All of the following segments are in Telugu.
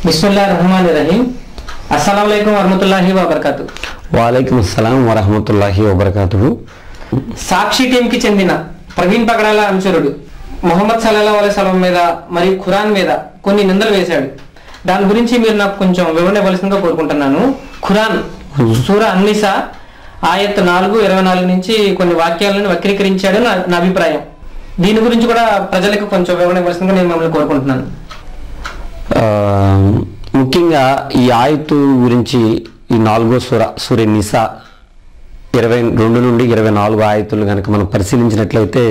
బిస్మిల్లా రహమాన్ రహీం అస్సలం వరహమతుల్లాహి వబర్కాతు వాలైకుం అస్సలాం వరహమతుల్లాహి వబర్కాతుహు సాక్షి టీంకి చెందిన ప్రవీణ్ పగడాల అనుచరుడు మొహమ్మద్ సల్లాహ్ అలై సలం మీద మరియు ఖురాన్ మీద కొన్ని నిందలు వేశాడు దాని గురించి మీరు నాకు కొంచెం వివరణ ఇవ్వాల్సిందిగా కోరుకుంటున్నాను ఖురాన్ సూర అన్నిసా ఆయత్ నాలుగు ఇరవై నాలుగు నుంచి కొన్ని వాక్యాలను వక్రీకరించాడు నా నా అభిప్రాయం దీని గురించి కూడా ప్రజలకు కొంచెం వివరణ ఇవ్వాల్సిందిగా నేను మిమ్మల్ని కోరుకుంటున్నాను ఆ, ముఖ్యంగా ఈ ఆయత్తు గురించి ఈ నాలుగో సుర సూర్య నిసా ఇరవై రెండు నుండి ఇరవై నాలుగు ఆయతులు కనుక మనం పరిశీలించినట్లయితే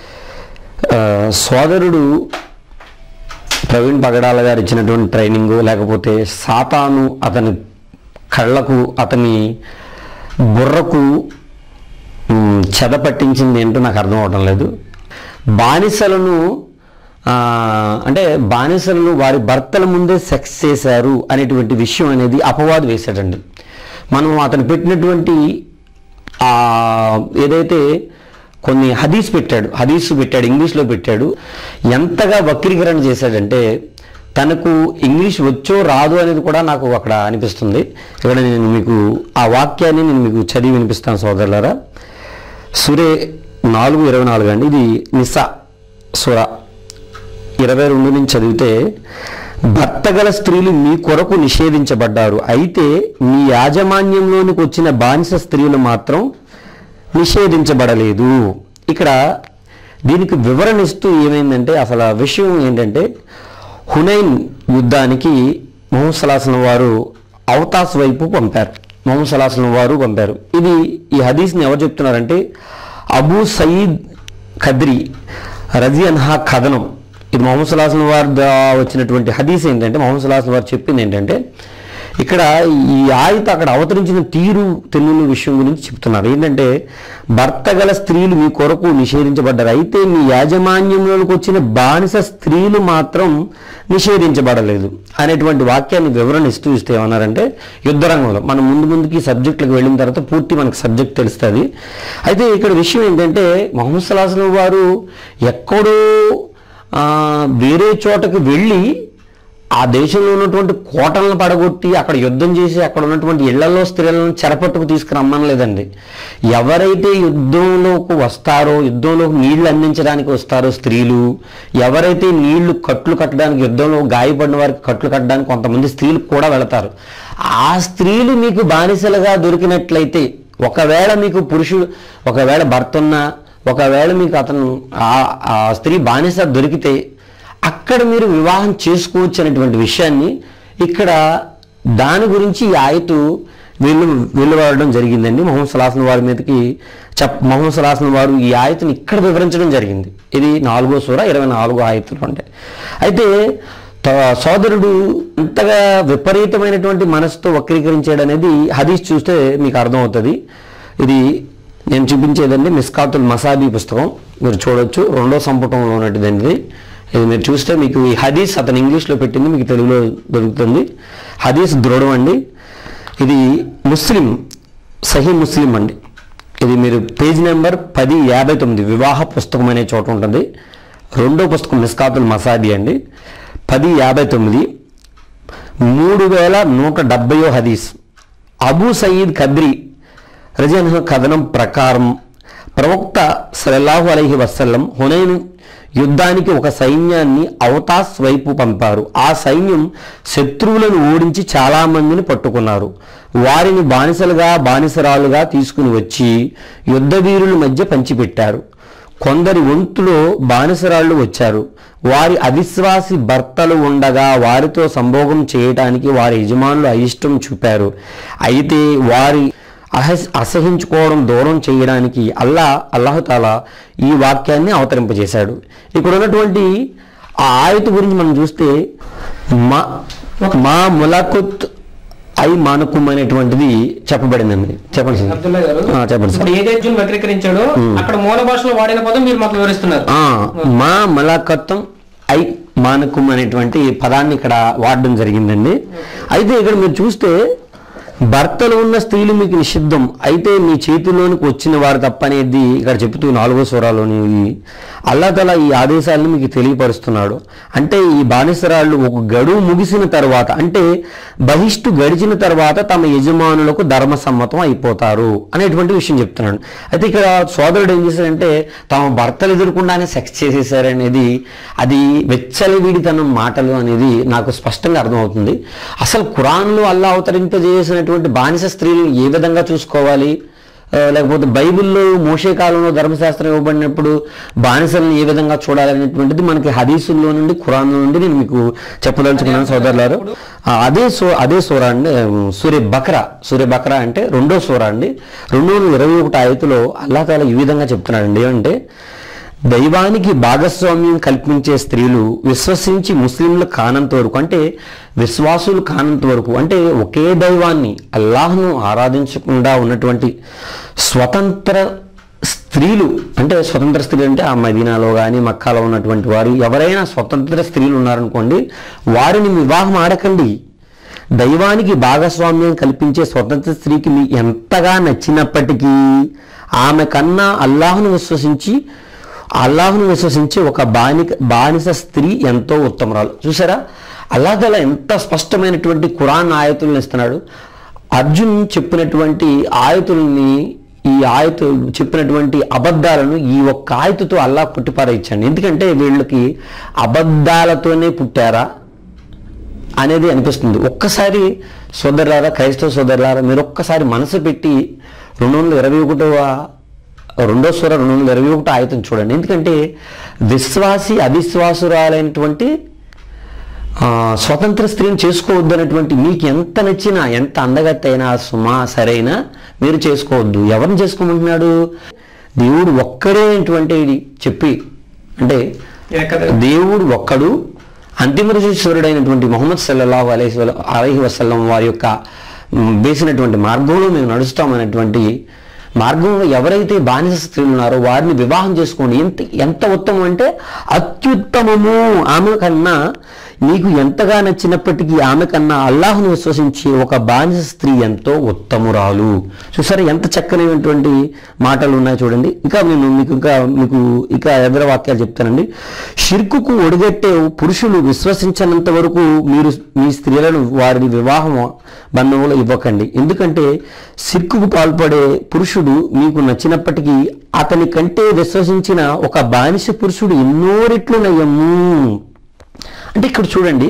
ఆ, సోదరుడు ప్రవీణ్ పగడాల గారు ఇచ్చినటువంటి ట్రైనింగ్ లేకపోతే సాతాను అతని కళ్ళకు అతని బుర్రకు మ్, చెద పట్టించింది ఏంటో నాకు అర్థం అవటం లేదు బానిసలను ఆ, అంటే బానిసలను వారి భర్తల ముందే సెక్స్ చేశారు అనేటువంటి విషయం అనేది అపవాదు వేశాడండి మనం అతను పెట్టినటువంటి ఆ ఏదైతే కొన్ని హదీస్ పెట్టాడు హదీస్ పెట్టాడు ఇంగ్లీష్లో పెట్టాడు ఎంతగా వక్రీకరణ చేశాడంటే తనకు ఇంగ్లీష్ వచ్చో రాదు అనేది కూడా నాకు అక్కడ అనిపిస్తుంది ఇక్కడ నేను మీకు ఆ వాక్యాన్ని నేను మీకు చదివి వినిపిస్తాను సోదరులారా సురే నాలుగు ఇరవై నాలుగు అండి ఇది నిసా సుర ఇరవై రెండు నుంచి చదివితే భర్త గల స్త్రీలు మీ కొరకు నిషేధించబడ్డారు అయితే మీ యాజమాన్యంలోనికి వచ్చిన బానిస స్త్రీలు మాత్రం నిషేధించబడలేదు ఇక్కడ దీనికి వివరణ ఇస్తూ ఏమైందంటే అసలు ఆ విషయం ఏంటంటే హునైన్ యుద్ధానికి మొహమ్మద్ సలాసన వారు అవతాస్ వైపు పంపారు మొహమ్మద్ సలాసన వారు పంపారు ఇది ఈ హదీస్ని ఎవరు చెప్తున్నారంటే అబూ సయీద్ ఖద్రి రజీ అన్హా కథనం ఇది మొహమ్మద్ సలాసన వారి ద్వారా వచ్చినటువంటి హదీస్ ఏంటంటే మొహమ్మద్ సలాసన వారు చెప్పింది ఏంటంటే ఇక్కడ ఈ ఆయుత అక్కడ అవతరించిన తీరు తెన్నుల విషయం గురించి చెప్తున్నారు ఏంటంటే భర్త గల స్త్రీలు మీ కొరకు నిషేధించబడ్డారు అయితే మీ యాజమాన్యంలోకి వచ్చిన బానిస స్త్రీలు మాత్రం నిషేధించబడలేదు అనేటువంటి వాక్యాన్ని వివరణ ఇస్తూ ఇస్తే ఏమన్నారంటే యుద్ధరంగంలో మనం ముందు ముందుకి సబ్జెక్టులకు వెళ్ళిన తర్వాత పూర్తి మనకు సబ్జెక్ట్ తెలుస్తుంది అయితే ఇక్కడ విషయం ఏంటంటే మొహమ్మద్ సలాహం వారు ఎక్కడో ఆ, వేరే చోటకి వెళ్ళి ఆ దేశంలో ఉన్నటువంటి కోటలను పడగొట్టి అక్కడ యుద్ధం చేసి అక్కడ ఉన్నటువంటి ఇళ్లలో స్త్రీలను చెరపట్టుకు తీసుకురమ్మనలేదండి ఎవరైతే యుద్ధంలోకి వస్తారో యుద్ధంలోకి నీళ్లు అందించడానికి వస్తారో స్త్రీలు ఎవరైతే నీళ్లు కట్లు కట్టడానికి యుద్ధంలో గాయపడిన వారికి కట్లు కట్టడానికి కొంతమంది స్త్రీలు కూడా వెళతారు ఆ స్త్రీలు మీకు బానిసలుగా దొరికినట్లయితే ఒకవేళ మీకు పురుషుడు ఒకవేళ భర్త ఉన్నా ఒకవేళ మీకు అతను ఆ- ఆ స్త్రీ బానిస దొరికితే అక్కడ మీరు వివాహం చేసుకోవచ్చు అనేటువంటి విషయాన్ని ఇక్కడ దాని గురించి ఈ ఆయతు వెళ్ళు వెలువడడం జరిగిందండి మొహమ్మద్ సలాసన్ వారి మీదకి చెప్ మొహమ్మద్ సలాసన్ వారు ఈ ఆయతుని ఇక్కడ వివరించడం జరిగింది ఇది నాలుగో సూర ఇరవై నాలుగో ఆయతులు ఉంటాయి అయితే త- సోదరుడు అంతగా విపరీతమైనటువంటి మనసుతో వక్రీకరించాడు అనేది హదీస్ చూస్తే మీకు అర్థమవుతుంది ఇది నేను చూపించేదండి మిస్కాతుల్ మసాబీ పుస్తకం మీరు చూడొచ్చు రెండో సంపుటంలో ఉన్నటువంటిది ఇది ఇది మీరు చూస్తే మీకు ఈ హదీస్ అతను ఇంగ్లీష్లో పెట్టింది మీకు తెలుగులో దొరుకుతుంది హదీస్ దృఢం అండి ఇది ముస్లిం సహీ ముస్లిం అండి ఇది మీరు పేజ్ నెంబర్ పది యాభై తొమ్మిది వివాహ పుస్తకం అనే చోట ఉంటుంది రెండో పుస్తకం మిస్కాతుల్ మసాబీ అండి పది యాభై తొమ్మిది మూడు వేల నూట డెబ్బయో హదీస్ అబూ సయీద్ ఖద్రి రజన్ కథనం ప్రకారం ప్రవక్త సలల్లాహు అలైహి వసల్లం హునైన్ యుద్ధానికి ఒక సైన్యాన్ని అవతాస్ వైపు పంపారు ఆ సైన్యం శత్రువులను ఓడించి చాలా మందిని పట్టుకున్నారు వారిని బానిసలుగా బానిసరాలుగా తీసుకుని వచ్చి యుద్ధవీరుల మధ్య పంచిపెట్టారు కొందరి వంతులో బానిసరాళ్ళు వచ్చారు వారి అవిశ్వాసి భర్తలు ఉండగా వారితో సంభోగం చేయటానికి వారి యజమానులు అయిష్టం చూపారు అయితే వారి అహస్ అసహించుకోవడం దూరం చేయడానికి అల్లా అల్లాహతాలా ఈ వాక్యాన్ని అవతరింపజేశాడు ఇక్కడ ఉన్నటువంటి ఆ ఆయత గురించి మనం చూస్తే మా మా ములాకుత్ ఐ మానుకుమ్ అనేటువంటిది చెప్పబడిందండి చెప్పండి సార్ అబ్దుల్లా గారు ఆ, చెప్పండి సార్ ఇప్పుడు ఏదైతే వక్రీకరించాడో అక్కడ మూల భాషలో వాడిన పదం మీరు మాకు వివరిస్తున్నారు ఆ, మా మలాకత్వం ఐ మానకం అనేటువంటి పదాన్ని ఇక్కడ వాడడం జరిగిందండి అయితే ఇక్కడ మీరు చూస్తే భర్తలు ఉన్న స్త్రీలు మీకు నిషిద్ధం అయితే మీ చేతిలోనికి వచ్చిన వారు తప్పనేది ఇక్కడ చెబుతూ నాలుగో స్వరాలోని అల్లాతల ఈ ఆదేశాలను మీకు తెలియపరుస్తున్నాడు అంటే ఈ బానిసరాళ్ళు ఒక గడువు ముగిసిన తర్వాత అంటే బహిష్టు గడిచిన తర్వాత తమ యజమానులకు ధర్మసమ్మతం అయిపోతారు అనేటువంటి విషయం చెప్తున్నాడు అయితే ఇక్కడ సోదరుడు ఏం చేశాడంటే తమ భర్తలు ఎదురకుండానే సెక్స్ చేసేసారనేది అది వెచ్చలివిడితనం మాటలు అనేది నాకు స్పష్టంగా అర్థమవుతుంది అసలు ఖురాన్లో అల్లా అవతరింపజేసినటువంటి బానిస స్త్రీలను ఏ విధంగా చూసుకోవాలి ఆ, లేకపోతే బైబిల్లో మోషే కాలంలో ధర్మశాస్త్రం ఇవ్వబడినప్పుడు బానిసలను ఏ విధంగా చూడాలనేటువంటిది మనకి హదీసుల్లో నుండి ఖురాన్ నుండి నేను మీకు చెప్పదలుచుకున్నాను సోదరులారు ఆ, అదే సో అదే సూర అండి ఆ, సూర్య బక్రా సూర్య బక్రా అంటే రెండో సూర అండి రెండు వందల ఇరవై ఒకటి ఆయతులో అల్లా తాలా ఈ విధంగా చెప్తున్నాడండి ఏమంటే దైవానికి భాగస్వామ్యం కల్పించే స్త్రీలు విశ్వసించి ముస్లింలు కానంత వరకు అంటే విశ్వాసులు కానంత వరకు అంటే ఒకే దైవాన్ని అల్లాహ్ను ఆరాధించకుండా ఉన్నటువంటి స్వతంత్ర స్త్రీలు అంటే స్వతంత్ర స్త్రీలు అంటే ఆ మదీనాలో కానీ మక్కాలో ఉన్నటువంటి వారు ఎవరైనా స్వతంత్ర స్త్రీలు ఉన్నారనుకోండి వారిని వివాహం ఆడకండి దైవానికి భాగస్వామ్యం కల్పించే స్వతంత్ర స్త్రీకి మీ ఎంతగా నచ్చినప్పటికీ ఆమె కన్నా అల్లాహ్ను విశ్వసించి అల్లాహ్ను విశ్వసించి ఒక బానిక బానిస స్త్రీ ఎంతో ఉత్తమరాలు చూసారా అల్లాహల ఎంత స్పష్టమైనటువంటి ఖురాన్ ఆయతులను ఇస్తున్నాడు అర్జున్ చెప్పినటువంటి ఆయతుల్ని ఈ ఆయతులు చెప్పినటువంటి అబద్ధాలను ఈ ఒక్క ఆయతుతో అల్లా కొట్టిపారేయించండి ఎందుకంటే వీళ్ళకి అబద్ధాలతోనే పుట్టారా అనేది అనిపిస్తుంది ఒక్కసారి సోదరులారా క్రైస్తవ సోదరులారా మీరు ఒక్కసారి మనసు పెట్టి రెండు వందల ఇరవై ఒకటవ రెండో స్వర రెండు వందల ఇరవై ఒకటో ఆయతం చూడండి ఎందుకంటే విశ్వాసి అవిశ్వాసురాలైనటువంటి ఆ, స్వతంత్ర స్త్రీని చేసుకోవద్దు అనేటువంటి మీకు ఎంత నచ్చినా ఎంత అందగత్త అయినా సుమా సరైనా మీరు చేసుకోవద్దు ఎవరిని చేసుకోమంటున్నాడు దేవుడు ఒక్కడే అనేటువంటి చెప్పి అంటే ఏకద- దేవుడు ఒక్కడు అంతిమ ఋషీశ్వరుడైనటువంటి మొహమ్మద్ సల్లల్లాహు అలైహి వల- అలైహి వసల్లం వారి యొక్క మ్, వేసినటువంటి మార్గంలో మేము నడుస్తామనేటువంటి మార్గంలో ఎవరైతే బానిస స్త్రీలు ఉన్నారో వారిని వివాహం చేసుకోండి ఎంత ఎంత ఉత్తమం అంటే అత్యుత్తమము ఆమె కన్నా నీకు ఎంతగా నచ్చినప్పటికీ ఆమె కన్నా అల్లాహును విశ్వసించి ఒక బానిస స్త్రీ ఎంతో ఉత్తమురాలు చూసారా ఎంత చక్కనైనటువంటి మాటలు ఉన్నాయి చూడండి ఇంకా నేను మీకు ఇంకా మీకు ఇక ఎదుర వాక్యాలు చెప్తానండి షిర్కుకు ఒడిగట్టే పురుషులు విశ్వసించనంత వరకు మీరు మీ స్త్రీలను వారి వివాహం బంధంలో ఇవ్వకండి ఎందుకంటే సిర్కుకు పాల్పడే పురుషుడు మీకు నచ్చినప్పటికీ అతని కంటే విశ్వసించిన ఒక బానిస పురుషుడు ఎన్నో రెట్లు నయము అంటే ఇక్కడ చూడండి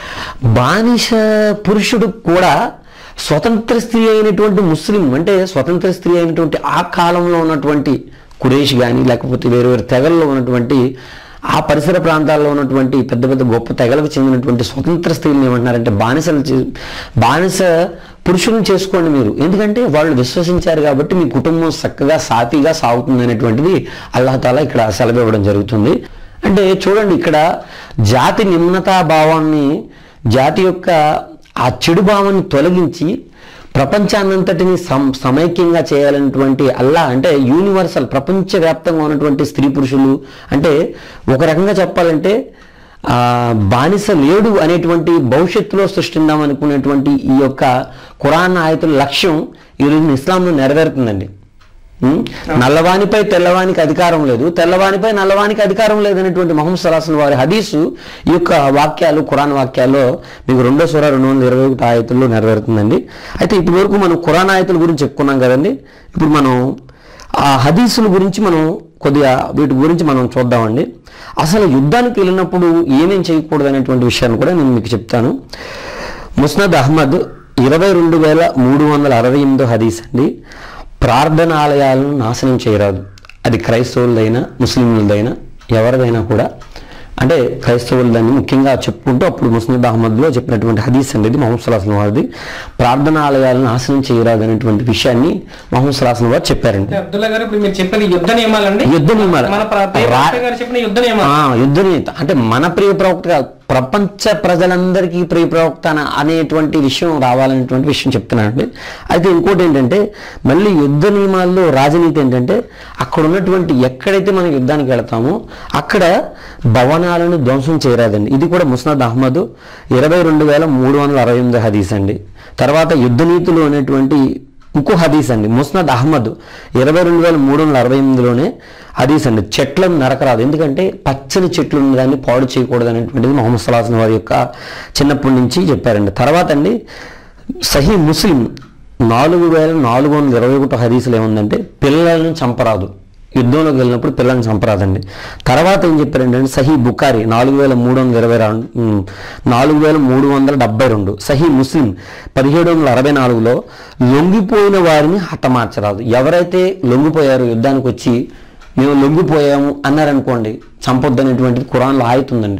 బానిస పురుషుడు కూడా స్వతంత్ర స్త్రీ అయినటువంటి ముస్లిం అంటే స్వతంత్ర స్త్రీ అయినటువంటి ఆ కాలంలో ఉన్నటువంటి కురేష్ కానీ లేకపోతే వేరు వేరు తెగల్లో ఉన్నటువంటి ఆ పరిసర ప్రాంతాల్లో ఉన్నటువంటి పెద్ద పెద్ద గొప్ప తెగలకు చెందినటువంటి స్వతంత్ర స్త్రీలను ఏమంటున్నారంటే బానిసలు చే- బానిస పురుషులను చేసుకోండి మీరు ఎందుకంటే వాళ్ళు విశ్వసించారు కాబట్టి మీ కుటుంబం చక్కగా సాఫీగా సాగుతుంది అనేటువంటిది అల్లాహతాలా ఇక్కడ సెలవు ఇవ్వడం జరుగుతుంది అంటే చూడండి ఇక్కడ జాతి నిమ్నతా భావాన్ని జాతి యొక్క ఆ చెడు భావాన్ని తొలగించి ప్రపంచాన్నంతటిని సమ సమైక్యంగా చేయాలన్నటువంటి అల్లా అంటే యూనివర్సల్ ప్రపంచవ్యాప్తంగా ఉన్నటువంటి స్త్రీ పురుషులు అంటే ఒక రకంగా చెప్పాలంటే ఆ, బానిస లేడు అనేటువంటి భవిష్యత్తులో సృష్టిందాం అనుకునేటువంటి ఈ యొక్క ఖురాన్ ఆయతుల లక్ష్యం ఈరోజు ఇస్లాంలో నెరవేరుతుందండి ఉం? నల్లవానిపై తెల్లవానికి అధికారం లేదు తెల్లవానిపై నల్లవానికి అధికారం లేదనేటువంటి మొహమ్మద్ సలాసన్ వారి హదీసు ఈ యొక్క వాక్యాలు ఖురాన్ వాక్యాల్లో మీకు రెండో సూర రెండు వందల ఇరవై ఒకటి ఆయతుల్లో నెరవేరుతుందండి అయితే ఇప్పటి వరకు మనం ఖురాన్ ఆయతుల గురించి చెప్పుకున్నాం కదండి ఇప్పుడు మనం ఆ హదీసుల గురించి మనం కొద్దిగా వీటి గురించి మనం చూద్దామండి అసలు యుద్ధానికి వెళ్ళినప్పుడు ఏమేం చేయకూడదు అనేటువంటి విషయాన్ని కూడా నేను మీకు చెప్తాను ముస్నద్ అహ్మద్ ఇరవై రెండు వేల మూడు వందల అరవై ఎనిమిదో హదీస్ అండి ప్రార్థనాలయాలను నాశనం చేయరాదు అది క్రైస్తవులదైనా ముస్లింలదైనా ఎవరిదైనా కూడా అంటే క్రైస్తవులు దాన్ని ముఖ్యంగా చెప్పుకుంటూ అప్పుడు ముస్లిం అహ్మద్లో చెప్పినటువంటి హదీస్ అండి ఇది మొహమ్మద్ సలాహం వారిది ప్రార్థనాలయాలను నాశనం చేయరాదు అనేటువంటి విషయాన్ని మొహమ్మద్ సలాహం వారు చెప్పారండి అంటే అబ్దుల్లా గారు ఇప్పుడు మీరు చెప్పేది యుద్ధ నియమాలండి యుద్ధ నియమాలు. మన ప్ర- ప్రియ రా- ప్రవక్త గారు చెప్పిన యుద్ధ నియమాలు ఆ, యుద్ధ నియత అంటే మన ప్రియ ప్రవక్త కాదు ప్రపంచ ప్రజలందరికీ ప్రియ ప్రవక్త అన- అనేటువంటి విషయం రావాలనేటువంటి విషయం చెప్తున్నానండి అయితే ఇంకోటి ఏంటంటే మళ్ళీ యుద్ధ నియమాల్లో రాజనీతి ఏంటంటే అక్కడ ఉన్నటువంటి ఎక్కడైతే మనం యుద్ధానికి వెళతామో అక్కడ భవనాలను ధ్వంసం చేయరాదండి ఇది కూడా ముస్నద్ అహ్మద్ ఇరవై రెండు వేల మూడు వందల అరవై ఎనిమిది హదీస్ అండి తర్వాత యుద్ధ నీతులు అనేటువంటి ఇంకో హదీస్ అండి ముస్నద్ అహ్మద్ ఇరవై రెండు వేల మూడు వందల అరవై ఎనిమిదిలోనే హదీస్ అండి చెట్లను నరకరాదు ఎందుకంటే పచ్చని చెట్లు ఉన్నదాన్ని పాడు చేయకూడదు అనేటువంటిది మొహమ్మద్ సలాహన్ వారి యొక్క చిన్నప్పటి నుంచి చెప్పారండి తర్వాత అండి సహీ ముస్లిం నాలుగు వేల నాలుగు వందల ఇరవై ఒకటో హదీసులు ఏముందంటే పిల్లలను చంపరాదు యుద్ధంలోకి వెళ్ళినప్పుడు పిల్లల్ని చంపరాదండి తర్వాత ఏం చెప్పారంటే సహీ బుకారి నాలుగు వేల మూడు వందల ఇరవై రెండు ఉమ్, నాలుగు వేల మూడు వందల డెబ్బై రెండు సహీ ముస్లిం పదిహేడు వందల అరవై నాలుగులో లొంగిపోయిన వారిని హతమార్చరాదు ఎవరైతే లొంగిపోయారో యుద్ధానికి వచ్చి మేము లొంగిపోయాము అన్నారనుకోండి చంపొద్దు అనేటువంటిది ఖురాన్లో ఆయుతుందండి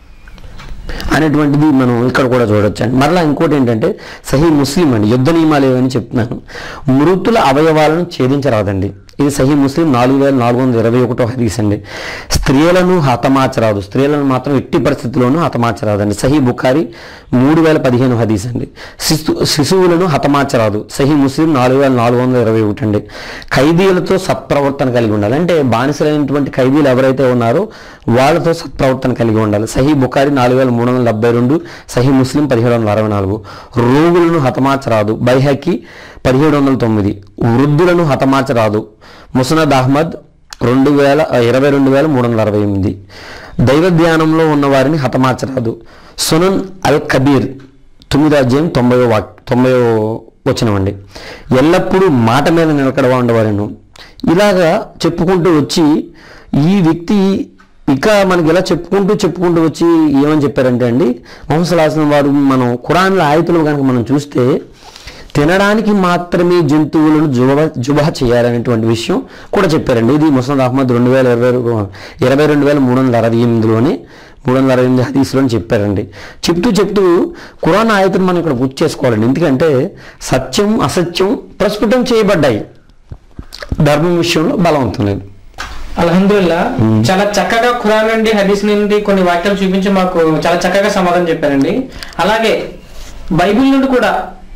అనేటువంటిది మనం ఇక్కడ కూడా చూడొచ్చండి మరలా ఇంకోటి ఏంటంటే సహీ ముస్లిం అండి యుద్ధ నియమాలు ఏవని చెప్తున్నాను మృతుల అవయవాలను ఛేదించరాదండి ఇది సహీ ముస్లిం నాలుగు వేల నాలుగు వందల ఇరవై ఒకటో హదీస్ అండి స్త్రీలను హతమార్చరాదు స్త్రీలను మాత్రం ఎట్టి పరిస్థితుల్లోనూ హతమార్చరాదండి సహీ బుఖారి మూడు వేల పదిహేను హదీస్ అండి శిశు శిశువులను హతమార్చరాదు సహీ ముస్లిం నాలుగు వేల నాలుగు వందల ఇరవై ఒకటి అండి ఖైదీలతో సత్ప్రవర్తన కలిగి ఉండాలి అంటే బానిసలైనటువంటి ఖైదీలు ఎవరైతే ఉన్నారో వాళ్ళతో సత్ప్రవర్తన కలిగి ఉండాలి సహీ బుఖారి నాలుగు వేల మూడు వందల డెబ్బై రెండు సహీ ముస్లిం పదిహేడు వందల అరవై నాలుగు రోగులను హతమార్చరాదు బైహకి పదిహేడు వందల తొమ్మిది వృద్ధులను హతమార్చరాదు ముసనద్ అహ్మద్ రెండు వేల ఇరవై రెండు వేల మూడు వందల అరవై ఎనిమిది దైవ ధ్యానంలో ఉన్న వారిని హతమార్చరాదు సునన్ అల్ కబీర్ తొమ్మిదో అధ్యాయం తొంభై వాక్ తొంభై వచనమండి ఎల్లప్పుడూ మాట మీద నిలకడగా ఉండవాలను ఇలాగా చెప్పుకుంటూ వచ్చి ఈ వ్యక్తి ఇక మనకి ఇలా చెప్పుకుంటూ చెప్పుకుంటూ వచ్చి ఏమని చెప్పారంటే అండి మొహమ్మద్ సలాహం వారు మనం ఖురాన్ల ఆయుతులు కనుక మనం చూస్తే తినడానికి మాత్రమే జంతువులను జుబ జుబా చేయాలనేటువంటి విషయం కూడా చెప్పారండి ఇది ముసద్ అహ్మద్ రెండు వేల ఇరవై ఇరవై రెండు వేల మూడు వందల అరవై ఎనిమిదిలోనే మూడు వందల అరవై ఎనిమిది హదీసులో చెప్పారండి చెప్తూ చెప్తూ ఖురాన్ ఆయతను మనం ఇక్కడ గుర్తు చేసుకోవాలండి ఎందుకంటే సత్యం అసత్యం ప్రస్ఫుటం చేయబడ్డాయి ధర్మం విషయంలో బలవంతం లేదు అల్హమ్దుల్లా చాలా చక్కగా ఖురాన్ నుండి హదీస్ నుండి కొన్ని వాక్యాలు చూపించి మాకు చాలా చక్కగా సమాధానం చెప్పారండి అలాగే బైబిల్ నుండి కూడా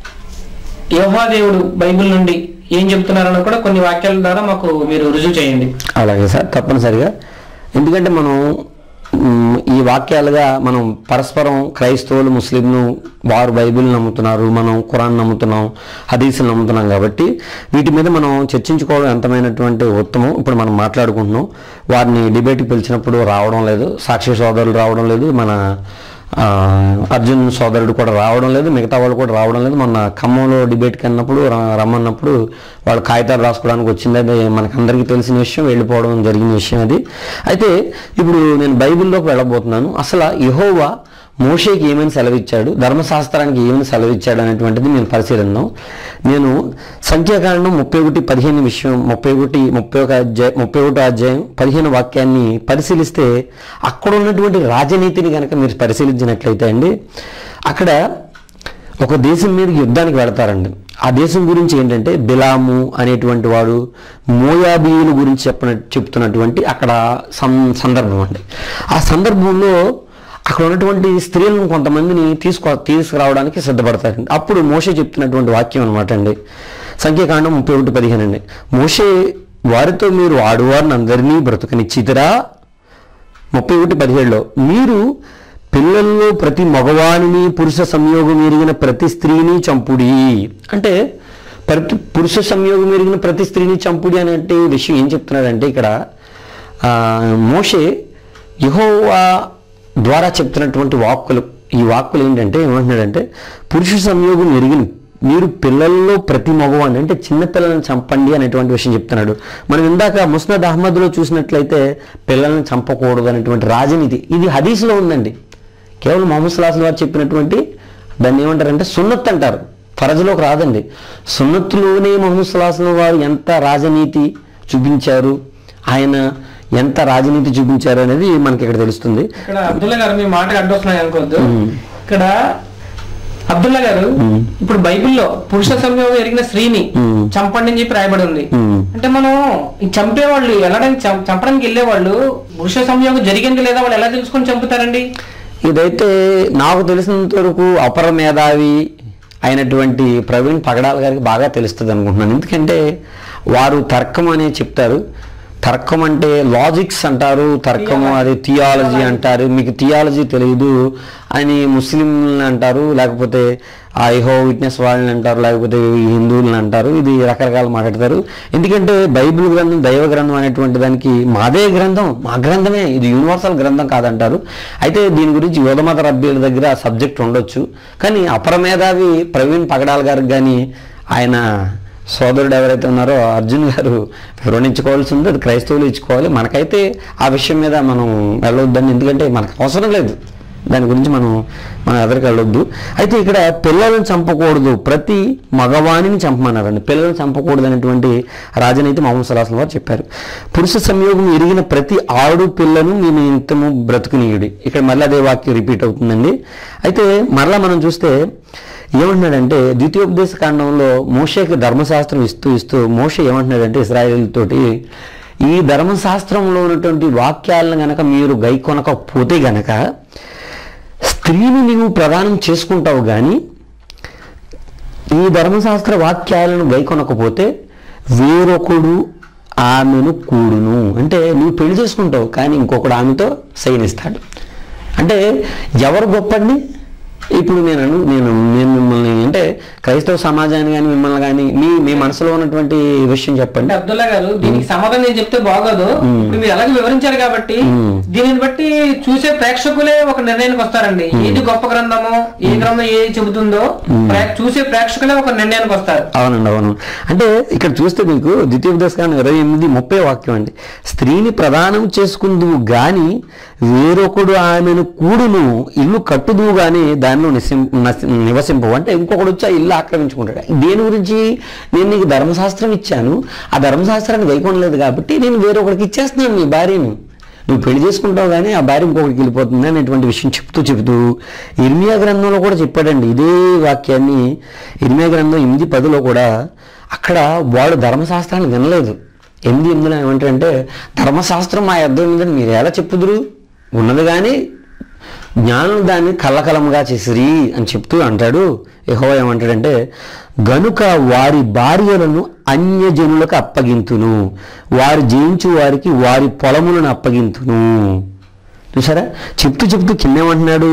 యోహా దేవుడు బైబిల్ నుండి ఏం చెప్తున్నారని కూడా కొన్ని వాక్యాల ద్వారా మాకు మీరు రుజువు చేయండి అలాగే సార్ తప్పనిసరిగా ఎందుకంటే మనం మ్, ఈ వాక్యాలుగా మనం పరస్పరం క్రైస్తవులు ముస్లింలు వారు బైబిల్ నమ్ముతున్నారు మనం ఖురాన్ నమ్ముతున్నాం హదీసులు నమ్ముతున్నాం కాబట్టి వీటి మీద మనం చర్చించుకోవడం ఎంతమైనటువంటి ఉత్తమం ఇప్పుడు మనం మాట్లాడుకుంటున్నాం వారిని డిబేట్కి పిలిచినప్పుడు రావడం లేదు సాక్షి సోదరులు రావడం లేదు మన ఆ, అర్జున్ సోదరుడు కూడా రావడం లేదు మిగతా వాళ్ళు కూడా రావడం లేదు మొన్న ఖమ్మంలో డిబేట్కి అన్నప్పుడు ర- రమ్మన్నప్పుడు వాళ్ళు కాగితాలు రాసుకోవడానికి వచ్చింది అది మనకు అందరికీ తెలిసిన విషయం వెళ్ళిపోవడం జరిగిన విషయం అది అయితే ఇప్పుడు నేను బైబిల్లోకి వెళ్ళబోతున్నాను అసలు యహోవా మోషేకి ఏమని సెలవిచ్చాడు ధర్మశాస్త్రానికి ఏమని సెలవిచ్చాడు అనేటువంటిది నేను పరిశీలిద్దాం నేను సంఖ్యాకాండం ముప్పై ఒకటి పదిహేను విషయం ముప్పై ఒకటి ముప్పై ఒక అధ్యాయం ముప్పై ఒకటో అధ్యాయం పదిహేను వాక్యాన్ని పరిశీలిస్తే అక్కడ ఉన్నటువంటి రాజనీతిని కనుక మీరు పరిశీలించినట్లయితే అండి అక్కడ ఒక దేశం మీదకి యుద్ధానికి వెళతారండి ఆ దేశం గురించి ఏంటంటే బిలాము అనేటువంటి వాడు మోయాబీయుల గురించి చెప్పిన చెప్తున్నటువంటి అక్కడ సం సందర్భం అండి ఆ సందర్భంలో అక్కడ ఉన్నటువంటి స్త్రీలను కొంతమందిని తీసుకో తీసుకురావడానికి సిద్ధపడతారండి అప్పుడు మోషే చెప్తున్నటువంటి వాక్యం అనమాట అండి సంఖ్యాకాండం ముప్పై ఒకటి పదిహేను అండి మోషే వారితో మీరు ఆడువారిని అందరినీ బ్రతుకనిచ్చితిరా ముప్పై ఒకటి పదిహేడులో మీరు పిల్లల్లో ప్రతి మగవాణిని పురుష సంయోగం ఎరిగిన ప్రతి స్త్రీని చంపుడి అంటే ప్రతి పురుష సంయోగం ఎరిగిన ప్రతి స్త్రీని చంపుడి అనే విషయం ఏం చెప్తున్నాడంటే ఇక్కడ ఆ, మోషే యెహోవా ద్వారా చెప్తున్నటువంటి వాక్కులు ఈ వాక్కులు ఏంటంటే ఏమంటున్నాడంటే పురుష సంయోగం ఎరిగిన మీరు పిల్లల్లో ప్రతి మగవాడిని అంటే చిన్న పిల్లల్ని చంపండి అనేటువంటి విషయం చెప్తున్నాడు మనం ఇందాక ముస్నద్ అహ్మద్లో చూసినట్లయితే పిల్లల్ని చంపకూడదు అనేటువంటి రాజనీతి ఇది హదీస్లో ఉందండి కేవలం మొహమ్మద్ సలాహం వారు చెప్పినటువంటి దాన్ని ఏమంటారంటే సున్నత్ అంటారు ఫరజులోకి రాదండి సున్నత్తులోనే మొహమ్మద్ సలాహం వారు ఎంత రాజనీతి చూపించారు ఆయన ఎంత రాజనీతి చూపించారు అనేది మనకి ఇక్కడ తెలుస్తుంది ఇక్కడ అబ్దుల్లా గారు మీ మాట అడ్డొస్తున్నాయి అనుకోవద్దు ఇక్కడ అబ్దుల్లా గారు ఇప్పుడు బైబిల్లో పురుష సంయోగం ఎరిగిన స్త్రీని మ్మ్. చంపండి అని చెప్పి రాయబడి ఉంది మ్మ్. అంటే మనం ఈ చంపేవాళ్ళు వెళ్ళడానికి చం- చంపడానికి వెళ్ళే వాళ్ళు పురుష సంయోగం జరిగింది లేదా వాళ్ళు ఎలా తెలుసుకొని చంపుతారండి ఇదైతే నాకు తెలిసినంత వరకు అపర మేధావి అయినటువంటి ప్రవీణ్ పగడాల గారికి బాగా తెలుస్తుంది అనుకుంటున్నాను ఎందుకంటే వారు తర్కం అనే చెప్తారు తర్కం అంటే లాజిక్స్ అంటారు తర్కము అది థియాలజీ అంటారు మీకు థియాలజీ తెలియదు అని ముస్లింలను అంటారు లేకపోతే ఆ ఐహో విట్నెస్ వాళ్ళని అంటారు లేకపోతే ఈ హిందువులను అంటారు ఇది రకరకాలు మాట్లాడతారు ఎందుకంటే బైబిల్ గ్రంథం దైవ గ్రంథం అనేటువంటి దానికి మాదే గ్రంథం మా గ్రంథమే ఇది యూనివర్సల్ గ్రంథం కాదంటారు అయితే దీని గురించి యోధమత రబ్బీల దగ్గర సబ్జెక్ట్ ఉండొచ్చు కానీ అపరమేధావి ప్రవీణ్ పగడాల్ గారికి కానీ ఆయన సోదరుడు ఎవరైతే ఉన్నారో అర్జున్ గారు వివరించుకోవాల్సి ఉంది అది క్రైస్తవులు ఇచ్చుకోవాలి మనకైతే ఆ విషయం మీద మనం వెళ్ళొద్దని ఎందుకంటే మనకు అవసరం లేదు దాని గురించి మనం మనం ఎదరికి వెళ్ళొద్దు అయితే ఇక్కడ పిల్లలను చంపకూడదు ప్రతి మగవాణిని చంపమన్నారండి పిల్లలను చంపకూడదు అనేటువంటి రాజనీతి మొహమ్మద్ సలాహం వారు చెప్పారు పురుష సంయోగం ఎరిగిన ప్రతి ఆడు పిల్లను మీ నిమిత్తము బ్రతుకునీయుడి ఇక్కడ మళ్ళీ అదే వాక్యం రిపీట్ అవుతుందండి అయితే మరలా మనం చూస్తే ఏమంటున్నాడంటే ద్వితీయోపదేశ కాండంలో మోషేకి ధర్మశాస్త్రం ఇస్తూ ఇస్తూ మోషే ఏమంటున్నాడంటే ఇస్రాయేల్ తోటి ఈ ధర్మశాస్త్రంలో ఉన్నటువంటి వాక్యాలను గనక మీరు గైకొనకపోతే గనక స్త్రీని నీవు ప్రదానం చేసుకుంటావు కానీ ఈ ధర్మశాస్త్ర వాక్యాలను గైకొనకపోతే వేరొకడు ఆమెను కూడును అంటే నువ్వు పెళ్లి చేసుకుంటావు కానీ ఇంకొకడు ఆమెతో సైనిస్తాడు అంటే ఎవరు గొప్పండి ఇప్పుడు నేను అను- నేను నేను మిమ్మల్ని అంటే క్రైస్తవ సమాజాన్ని కానీ మిమ్మల్ని కానీ మీ మీ మనసులో ఉన్నటువంటి విషయం అంటే చెప్పండి అబ్దుల్లా గారు దీనికి సమాధానం నేను చెప్తే బాగోదు ఇప్పుడు మీరు ఎలాగ వివరించారు కాబట్టి దీనిని బట్టి చూసే ప్రేక్షకులే ఒక నిర్ణయానికి వస్తారండి ఏది గొప్ప గ్రంథమో ఏ గ్రంథం ఏది చెబుతుందో ప్రే- చూసే ప్రేక్షకులే ఒక నిర్ణయానికి వస్తారు అవునండి అవును అంటే ఇక్కడ చూస్తే మీకు ద్వితీయోపదేశకాండం ఇరవై ఎనిమిది ముప్పై వాక్యం అండి స్త్రీని ప్రదానం చేసుకుందువు గాని వేరొకడు ఆమెను కూడును ఇల్లు కట్టుదువు గాని దానిలో నిసిం నసి- నివసింపవు అంటే ఇంకొకడు వచ్చి ఆ ఇల్లు ఆక్రమించుకుంటాడు దేని గురించి నేను నీకు ధర్మశాస్త్రం ఇచ్చాను ఆ ధర్మశాస్త్రాన్ని వైకొనలేదు కాబట్టి నేను వేరొకడికి ఇచ్చేస్తున్నాను నీ భార్యను నువ్వు పెళ్లి చేసుకుంటావు కానీ ఆ భార్య ఇంకొకటికి వెళ్ళిపోతుంది అనేటువంటి విషయం చెప్తూ చెబుతూ ఇర్మియా గ్రంథంలో కూడా చెప్పాడండి ఇదే వాక్యాన్ని ఇర్మియా గ్రంథం ఎనిమిది పదిలో కూడా అక్కడ వాడు ధర్మశాస్త్రాన్ని వినలేదు ఎనిమిది ఎనిమిదిలో ఏమంటారంటే ధర్మశాస్త్రం మా యుద్ధం ఉందని మీరు ఎలా చెప్పుదురు ఉన్నది కానీ జ్ఞానం దాన్ని కల్లకలముగా చేసిరి అని చెప్తూ అంటాడు యెహోవా ఏమంటాడంటే గనుక వారి భార్యలను అన్యజనులకు అప్పగింతును వారు జయించు వారికి వారి పొలములను అప్పగింతును చూసారా చెప్తూ చెప్తూ కిందేమంటున్నాడు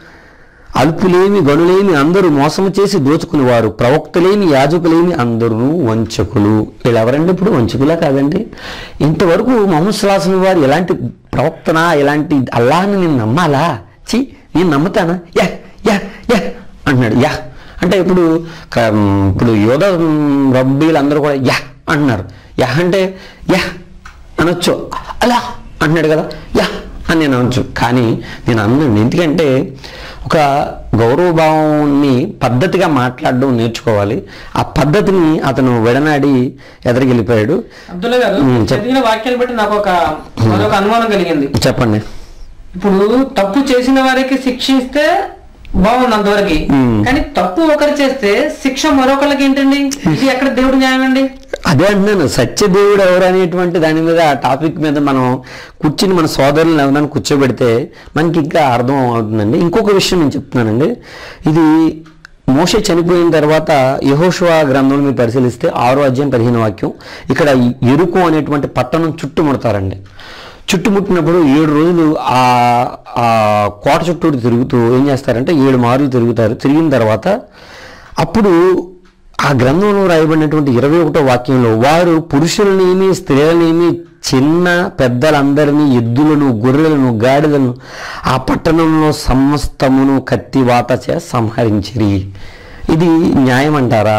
అల్పులేమి గనులేమి అందరూ మోసము చేసి దోచుకునేవారు ప్రవక్తలేమి యాజకులేమి అందరూ వంచకులు వీళ్ళు ఎవరండి ఇప్పుడు వంచకులా కాదండి ఇంతవరకు మొహమ్మద్ సులాసం వారు ఎలాంటి ప్రవక్తనా ఎలాంటి అల్లాహ్ని నేను నమ్మాలా చి నేను నమ్ముతానా యా యా యా అంటున్నాడు యా అంటే ఇప్పుడు క- ఇప్పుడు యోధ రబ్బీలందరూ కూడా యా అంటున్నారు యా అంటే యా అనొచ్చు అలా అంటున్నాడు కదా యా అని నేను అనొచ్చు కానీ నేను అన్నాను ఎందుకంటే ఒక గౌరవభావాన్ని పద్ధతిగా మాట్లాడడం నేర్చుకోవాలి ఆ పద్ధతిని అతను విడనాడి ఎదరికెళ్ళిపోయాడు అబ్దుల్లా గారు ఉమ్, చెప్ప- చదివిన వాక్యాలు బట్టి నాకు ఒక మరొక అనుమానం కలిగింది చెప్పండి ఇప్పుడు తప్పు చేసిన వారికి శిక్షిస్తే బాగుంది అంతవరకు ఉమ్. కానీ తప్పు ఒకరు చేస్తే శిక్ష మరొకరికి ఏంటండి ఇది ఎక్కడ దేవుడు న్యాయం అండి అదే అంటున్నాను సత్యదేవుడు ఎవరు అనేటువంటి దాని మీద ఆ టాపిక్ మీద మనం కూర్చుని మన సోదరులను ఎవరైనా కూర్చోబెడితే మనకి ఇంకా అర్థం అవుతుందండి ఇంకొక విషయం నేను చెప్తున్నానండి ఇది మోషే చనిపోయిన తర్వాత యహోషువా గ్రంథంలో మీరు పరిశీలిస్తే ఆరో అధ్యాయం పదిహేను వాక్యం ఇక్కడ ఎరుకు అనేటువంటి పట్టణం చుట్టుముడతారండి చుట్టుముట్టినప్పుడు ఏడు రోజులు ఆ ఆ కోట చుట్టూ తిరుగుతూ ఏం చేస్తారంటే ఏడు మార్లు తిరుగుతారు తిరిగిన తర్వాత అప్పుడు ఆ గ్రంథంలో రాయబడినటువంటి ఇరవై ఒకటో వాక్యంలో వారు పురుషులనేమి స్త్రీలనేమి చిన్న పెద్దలందరినీ ఎద్దులను గొర్రెలను గాడిదలను ఆ పట్టణంలో సమస్తమును కత్తివాత చే సంహరించిరి ఇది న్యాయం అంటారా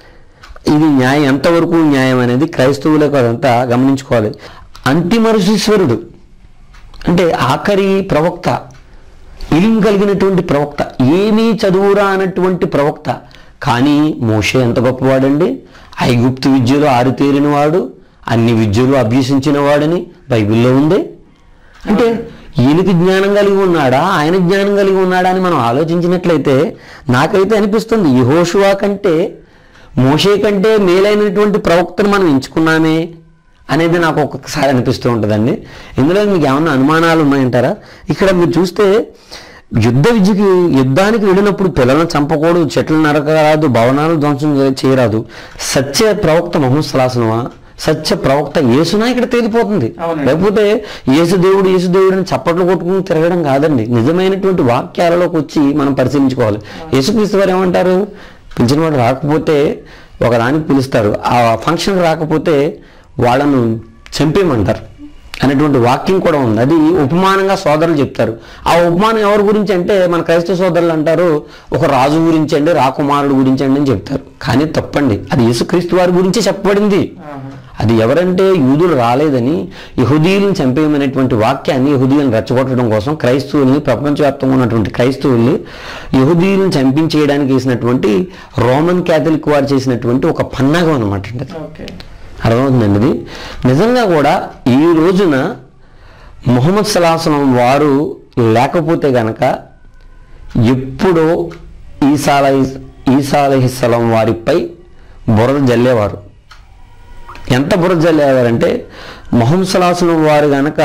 ఇది న్యాయం ఎంతవరకు న్యాయం అనేది క్రైస్తవులకు అదంతా గమనించుకోవాలి అంతిమరుశీశ్వరుడు అంటే ఆఖరి ప్రవక్త ఇలిం కలిగినటువంటి ప్రవక్త ఏమీ చదువురా అన్నటువంటి ప్రవక్త కానీ మోషే ఎంత గొప్పవాడండి ఐగుప్తు విద్యలో ఆరితేరిన వాడు అన్ని విద్యలు అభ్యసించిన వాడని బైబిల్లో ఉంది అంటే ఈయనకి జ్ఞానం కలిగి ఉన్నాడా ఆయన జ్ఞానం కలిగి ఉన్నాడా అని మనం ఆలోచించినట్లయితే నాకైతే అనిపిస్తుంది యహోషువా కంటే మోషే కంటే మేలైనటువంటి ప్రవక్తను మనం ఎంచుకున్నామే అనేది నాకు ఒక్కొక్కసారి అనిపిస్తూ ఉంటుందండి ఇందులో మీకు ఏమన్నా అనుమానాలు ఉన్నాయంటారా ఇక్కడ మీరు చూస్తే యుద్ధ విద్యకి యుద్ధానికి వెళ్ళినప్పుడు పిల్లలను చంపకూడదు చెట్లు నరకరాదు భవనాలు ధ్వంసం చే- చేయరాదు సత్య ప్రవక్త మహమ్మద్ సలాసనమా సత్య ప్రవక్త యేసునా ఇక్కడ తేలిపోతుంది అవునండి. లేకపోతే యేసు దేవుడు యేసు దేవుడు అని చప్పట్లు కొట్టుకుని తిరగడం కాదండి నిజమైనటువంటి వాక్యాలలోకి వచ్చి మనం పరిశీలించుకోవాలి యేసుక్రీస్తు వారు ఏమంటారు పిలిచిన వాడు రాకపోతే ఒకదానికి పిలుస్తారు ఆ ఫంక్షన్కి రాకపోతే వాళ్ళను చంపేయమంటారు అనేటువంటి వాక్యం కూడా ఉంది అది ఉపమానంగా సోదరులు చెప్తారు ఆ ఉపమానం ఎవరి గురించి అంటే మన క్రైస్తవ సోదరులు అంటారు ఒక రాజు గురించి అండి రాకుమారుడు గురించి అండి అని చెప్తారు కానీ తప్పండి అది యేసుక్రీస్తు వారి గురించి చెప్పబడింది అది ఎవరంటే యూదులు రాలేదని యహుదీయులను చంపేయమనేటువంటి వాక్యాన్ని యహుదీయులను రెచ్చగొట్టడం కోసం క్రైస్తవుల్ని ప్రపంచవ్యాప్తంగా ఉన్నటువంటి క్రైస్తవుల్ని యహుదీయులను చంపించేయడానికి వేసినటువంటి రోమన్ క్యాథలిక్ వారు చేసినటువంటి ఒక పన్నాగం అనమాట అండి అది. ఓకే అర్థమవుతుందండి ఇది నిజంగా కూడా ఈ రోజున ముహమ్మద్ సలాసనం వారు లేకపోతే గనక ఎప్పుడో ఈసాల ఈసా అలహిస్సలం వారిపై బురద జల్లేవారు ఎంత బురద జల్లేవారంటే మొహమ్మద్ సలాసనం వారు గనక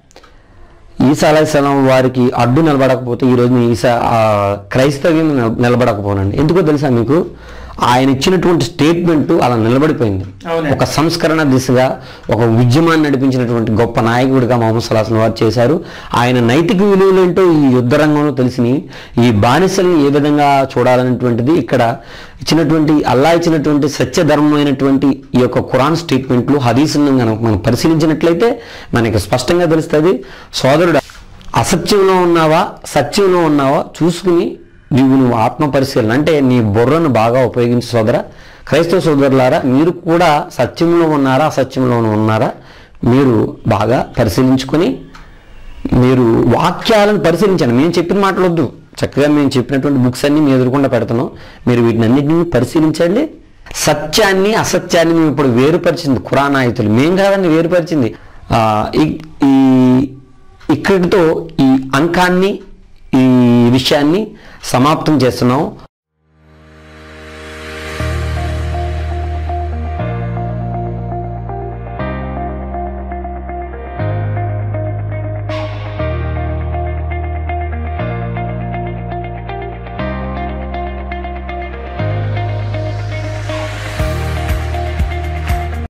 ఈసా అలైహిస్సలాం వారికి అడ్డు నిలబడకపోతే ఈ రోజు ఈసా ఆ, క్రైస్తవ్యం నిల- నిలబడకపోనండి ఎందుకో తెలుసా మీకు ఆయన ఇచ్చినటువంటి స్టేట్మెంట్ అలా నిలబడిపోయింది అవునండి. ఒక సంస్కరణ దిశగా ఒక ఉద్యమాన్ని నడిపించినటువంటి గొప్ప నాయకుడిగా మొహమ్మద్ సలాసన్ వారు చేశారు ఆయన నైతిక విలువలు ఏంటో ఈ యుద్ధ రంగంలో తెలిసినాయి ఈ బానిసల్ని ఏ విధంగా చూడాలనేటువంటిది ఇక్కడ ఇచ్చినటువంటి అల్లా ఇచ్చినటువంటి సత్యధర్మమైనటువంటి ఈ యొక్క ఖురాన్ స్టేట్మెంట్లు హదీసులను మనం మనం పరిశీలించినట్లయితే మనకి స్పష్టంగా తెలుస్తుంది సోదరుడు అసత్యంలో ఉన్నావా సత్యంలో ఉన్నావా చూసుకుని నీవు నువ్వు ఆత్మ పరిశీలన అంటే నీ బుర్రను బాగా ఉపయోగించు సోదర క్రైస్తవ సోదరులారా మీరు కూడా సత్యంలో ఉన్నారా అసత్యంలో ఉన్నారా మీరు బాగా పరిశీలించుకొని మీరు వాక్యాలను పరిశీలించండి మేము చెప్పిన మాటలు వద్దు చక్కగా మేము చెప్పినటువంటి బుక్స్ అన్ని మీ ఎదురుకుండా పెడతాను మీరు వీటిని అన్నింటినీ పరిశీలించండి సత్యాన్ని అసత్యాన్ని మేము ఇప్పుడు వేరుపరిచింది ఖురానాయితులు మేం కాదండి వేరుపరిచింది ఆ, ఈ- ఈ ఇక్కడితో ఈ అంకాన్ని ఈ విషయాన్ని సమాప్తం చేస్తున్నాం